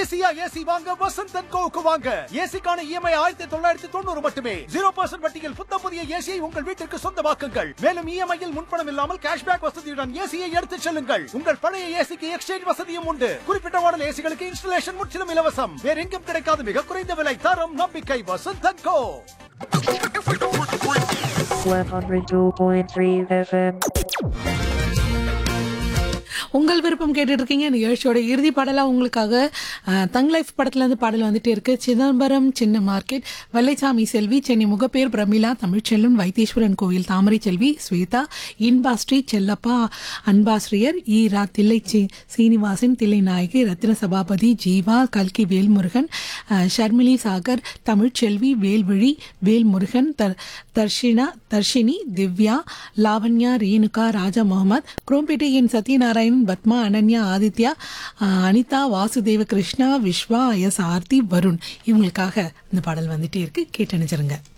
ஈஸியா ஏசி வாங்க வசந்த் அண்ட் கோவுக்கு வாங்க ஏசிக்கான இஎம்ஐ ஆயிரத்தி தொள்ளாயிரத்தி தொண்ணூறு மட்டுமே ஜீரோ பர்சன்ட் வட்டியில் புத்தம் புதிய ஏசியை உங்கள் வீட்டிற்கு சொந்தமாக்குங்கள் மேலும் இஎம்ஐயில் முன்பணம் இல்லாமல் கேஷ்பேக் வசதியுடன் ஏசியை எடுத்துச் செல்லுங்கள் உங்கள் பழைய ஏசிக்கு எக்ஸ்சேஞ்ச் வசதியும் உண்டு குறிப்பிட்ட மாடல் ஏசிகளுக்கு இன்ஸ்டலேஷன் முற்றிலும் இலவசம் வேற எங்கும் கிடைக்காத மிக குறைந்த விலை தரம் நம்பிக்கை வசந்த் அண்ட் கோ 102.3 FM. உங்கள் விருப்பம் கேட்டுட்டு இருக்கீங்க நிகழ்ச்சியோட இறுதி பாடலா உங்களுக்காக அஹ், தங் லைஃப் படத்துல இருந்து பாடல் வந்துட்டே இருக்கு சிதம்பரம் சின்ன மார்க்கெட் வெள்ளைச்சாமி செல்வி சென்னை முகப்பேர் பிரமிளா தமிழ்ச்செல்வன் வைத்தீஸ்வரன் கோவில் தாமரை செல்வி ஸ்வேதா இன்பாஸ்ரீ செல்லப்பா அன்பாஸ்ரியர் ஈரா தில்லை சி- சீனிவாசன் தில்லை நாயகி ரத்ன சபாபதி ஜீவா கல்கி வேல்முருகன் அஹ், ஷர்மிளி சாகர் தமிழ்ச்செல்வி வேல்விழி வேல்முருகன் தர் தர்ஷினா தர்ஷினி திவ்யா லாவண்யா ரேணுகா ராஜா முகமது குரோம்பேட்டையின் சத்யநாராயணன் பத்மா அனன்யா ஆதித்யா அஹ், அனிதா வாசுதேவ கிருஷ்ணா விஸ்வா எஸ் ஆர்த்தி வருண் இவங்களுக்காக இந்த பாடல் வந்துட்டே இருக்கு கேட்டு நினைச்சிருங்க